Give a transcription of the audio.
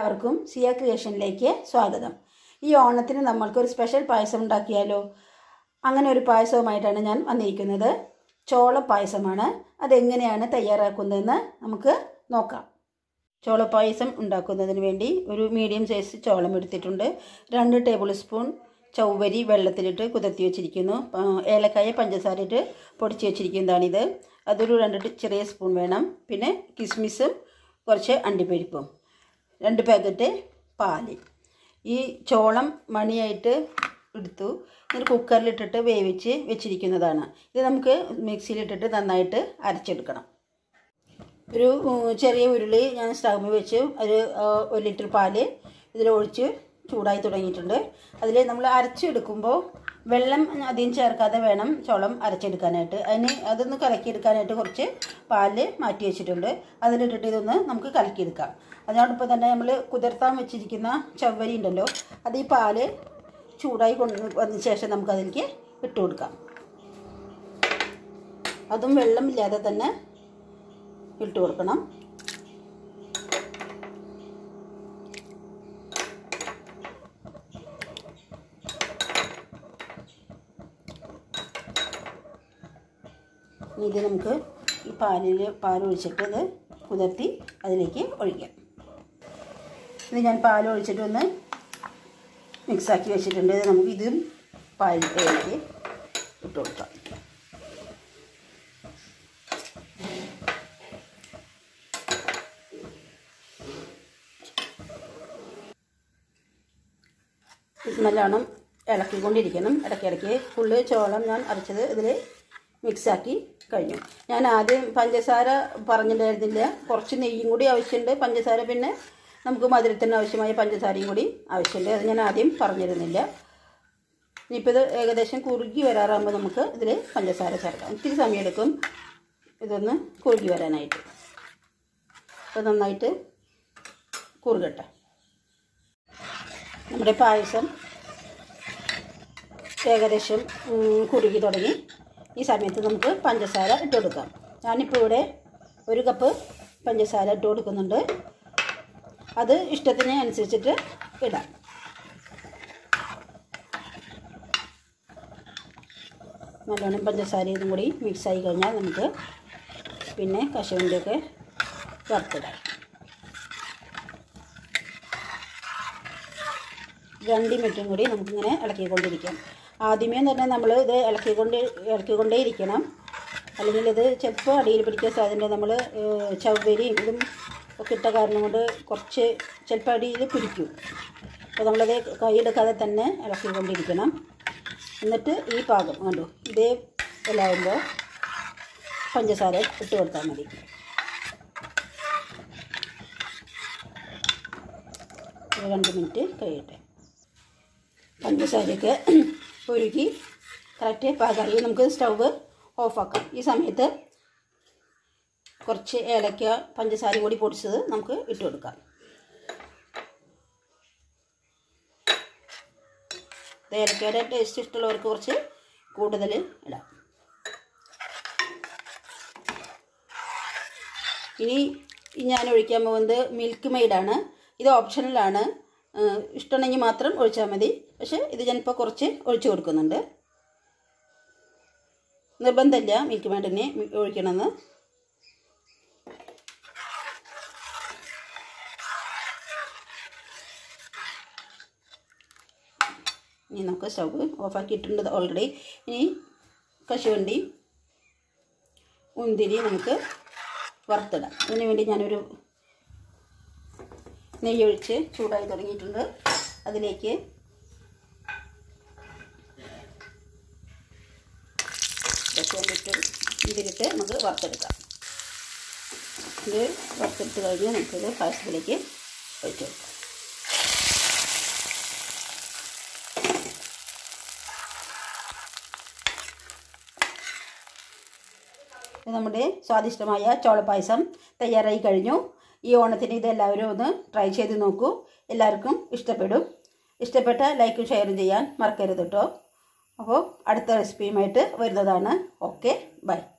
എല്ലാവർക്കും സിയ ക്രിയേഷനിലേക്ക് സ്വാഗതം ഈ ഓണത്തിന് നമ്മൾക്കൊരു സ്പെഷ്യൽ പായസം ഉണ്ടാക്കിയാലോ അങ്ങനെ ഒരു പായസവുമായിട്ടാണ് ഞാൻ വന്നിരിക്കുന്നത് ചോള പായസമാണ് അതെങ്ങനെയാണ് തയ്യാറാക്കുന്നതെന്ന് നമുക്ക് നോക്കാം ചോള പായസം ഉണ്ടാക്കുന്നതിന് വേണ്ടി ഒരു മീഡിയം സൈസ് ചോളം എടുത്തിട്ടുണ്ട് രണ്ട് ടേബിൾ സ്പൂൺ ചൗവരി വെള്ളത്തിലിട്ട് കുതിർത്തി വെച്ചിരിക്കുന്നു ആ, ഏലക്കായ പഞ്ചസാര ഇട്ട് പൊടിച്ച് വെച്ചിരിക്കുന്നതാണിത് അതൊരു രണ്ട് ടി- ചെറിയ സ്പൂൺ വേണം പിന്നെ കിസ്മിസും കുറച്ച് അണ്ടിപ്പരിപ്പും രണ്ട് പാക്കറ്റ് പാല് ഈ ചോളം മണിയായിട്ട് എടുത്തു എന്നിട്ട് കുക്കറിലിട്ടിട്ട് വേവിച്ച് വെച്ചിരിക്കുന്നതാണ് ഇത് നമുക്ക് മിക്സിയിലിട്ടിട്ട് നന്നായിട്ട് അരച്ചെടുക്കണം ഒരു ഉം, ചെറിയ ഉരുളി ഞാൻ സ്റ്റൗമിൽ വെച്ച് ഒരു ആ, ഒരു ലിറ്റർ പാല് ഇതിലൊഴിച്ച് ചൂടായി തുടങ്ങിയിട്ടുണ്ട് അതിൽ നമ്മൾ അരച്ചെടുക്കുമ്പോൾ വെള്ളം അധികം ചേർക്കാതെ വേണം ചോളം അരച്ചെടുക്കാനായിട്ട് അതിന് അതൊന്ന് കലക്കിയെടുക്കാനായിട്ട് കുറച്ച് പാല് മാറ്റി വെച്ചിട്ടുണ്ട് അതിലിട്ടിട്ട് ഇതൊന്ന് നമുക്ക് കലക്കിയെടുക്കാം അതിനോടൊപ്പം തന്നെ നമ്മൾ കുതിർത്താൻ വെച്ചിരിക്കുന്ന ചവ്വരി ഉണ്ടല്ലോ അത് ഈ പാല് ചൂടായി കൊണ്ട് വന്ന ശേഷം നമുക്കതിലേക്ക് ഇട്ട് കൊടുക്കാം അതും വെള്ളമില്ലാതെ തന്നെ ഇട്ട് കൊടുക്കണം ഇനി ഇത് നമുക്ക് ഈ പാലിൽ പാൽ ഒഴിച്ചിട്ട് ഇത് കുതിർത്തി അതിലേക്ക് ഒഴിക്കാം ഇത് ഞാൻ പാൽ ഒഴിച്ചിട്ട് ഒന്ന് മിക്സാക്കി വെച്ചിട്ടുണ്ട് ഇത് നമുക്ക് ഇതും പാലിലേക്ക് ഇട്ട് കൊടുക്കാം ഇത് നല്ലോണം ഇളക്കിക്കൊണ്ടിരിക്കണം ഇടയ്ക്കിടയ്ക്ക് ഫുള്ള് ചോളം ഞാൻ അരച്ചത് ഇതിൽ മിക്സാക്കി കഴിഞ്ഞു ഞാൻ ആദ്യം പഞ്ചസാര പറഞ്ഞിട്ടുണ്ടായിരുന്നില്ല കുറച്ച് നെയ്യും കൂടി ആവശ്യമുണ്ട് പഞ്ചസാര പിന്നെ നമുക്ക് മധുരത്തിന് ആവശ്യമായ പഞ്ചസാരയും കൂടി ആവശ്യമുണ്ട് അത് ഞാൻ ആദ്യം പറഞ്ഞിരുന്നില്ല ഇനിയിപ്പോൾ ഇത് ഏകദേശം കുറുകി വരാറാകുമ്പോൾ നമുക്ക് ഇതിൽ പഞ്ചസാര ചേർക്കാം ഒത്തിരി സമയമെടുക്കും ഇതൊന്ന് കുറുകി വരാനായിട്ട് അപ്പോൾ നന്നായിട്ട് കുറുകട്ടെ നമ്മുടെ പായസം ഏകദേശം ഉം, കുറുകി തുടങ്ങി ഈ സമയത്ത് നമുക്ക് പഞ്ചസാര ഇട്ട് കൊടുക്കാം ഞാനിപ്പോൾ ഇവിടെ ഒരു കപ്പ് പഞ്ചസാര ഇട്ട് കൊടുക്കുന്നുണ്ട് അത് ഇഷ്ടത്തിന് അനുസരിച്ചിട്ട് ഇടാം നല്ലോണം പഞ്ചസാര ഇതും കൂടി മിക്സായി കഴിഞ്ഞാൽ നമുക്ക് പിന്നെ കശുവണ്ടിയൊക്കെ വറുത്തിടാം രണ്ട് മിനിറ്റും കൂടി നമുക്കിങ്ങനെ ഇളക്കിക്കൊണ്ടിരിക്കാം ആദ്യമേ തന്നെ നമ്മൾ ഇത് ഇളക്കിക്കൊണ്ട് ഇളക്കിക്കൊണ്ടേ ഇരിക്കണം അല്ലെങ്കിൽ ഇത് ചിലപ്പോൾ അടിയിൽ പിടിക്കാൻ സാധ്യത നമ്മൾ ചവ്വരിയും ഇതും ഒക്കെ ഇട്ട കാരണം കൊണ്ട് കുറച്ച് ചിലപ്പോൾ അടിയിൽ പിടിക്കും അപ്പോൾ നമ്മളത് കൈയെടുക്കാതെ തന്നെ ഇളക്കിക്കൊണ്ടിരിക്കണം എന്നിട്ട് ഈ പാകം കണ്ടു ഇതേ ഇലാവുമ്പോൾ പഞ്ചസാര ഇട്ട് കൊടുത്താൽ മതി ഒരു രണ്ട് മിനിറ്റ് കഴിയട്ടെ പഞ്ചസാരയൊക്കെ ഉരുക്കി കറക്റ്റ് പാകമായി നമുക്ക് സ്റ്റൗവ് ഓഫാക്കാം ഈ സമയത്ത് കുറച്ച് ഏലക്ക പഞ്ചസാരയും കൂടി പൊടിച്ചത് നമുക്ക് ഇട്ട് കൊടുക്കാം ഇത് ഏലക്കയുടെ ടേസ്റ്റ് ഇഷ്ടമുള്ളവർക്ക് കുറച്ച് കൂടുതൽ ഇടാം ഇനി ഞാൻ ഒഴിക്കാൻ പോകുന്നത് മിൽക്ക് മെയ്ഡാണ് ഇത് ഓപ്ഷണലാണ് ഏഹ് ഇഷ്ടമുണ്ടെങ്കിൽ മാത്രം ഒഴിച്ചാൽ മതി പക്ഷേ ഇത് ഞാനിപ്പോൾ കുറച്ച് ഒഴിച്ചു കൊടുക്കുന്നുണ്ട് നിർബന്ധമില്ല മിൽക്ക് മെയ്ഡിനെ ഒഴിക്കണമെന്ന് ഇനി നമുക്ക് സ്റ്റവ് ഓഫാക്കിയിട്ടുണ്ട് ഓൾറെഡി ഇനി കശുവണ്ടി മുന്തിരി നമുക്ക് വറുത്തിടാം അതിന് വേണ്ടി ഞാനൊരു നെയ്യൊഴിച്ച് ചൂടായി തുടങ്ങിയിട്ടുണ്ട് അതിലേക്ക് കശുവണ്ടിട്ട് ഇതിലിട്ട് നമുക്ക് വറുത്തെടുക്കാം ഇത് വറുത്തെടുത്ത് കഴിഞ്ഞ് നമുക്കിത് പായസത്തിലേക്ക് ഒഴിച്ചു കൊടുക്കാം ഇത് നമ്മുടെ സ്വാദിഷ്ടമായ ചോളപ്പായസം തയ്യാറായി കഴിഞ്ഞു ഈ ഓണത്തിന് ഇത് എല്ലാവരും ഒന്ന് ട്രൈ ചെയ്ത് നോക്കൂ എല്ലാവർക്കും ഇഷ്ടപ്പെടും ഇഷ്ടപ്പെട്ട ലൈക്കും ഷെയറും ചെയ്യാൻ മറക്കരുത് കേട്ടോ അപ്പോൾ അടുത്ത റെസിപ്പിയുമായിട്ട് വരുന്നതാണ് ഓക്കെ ബൈ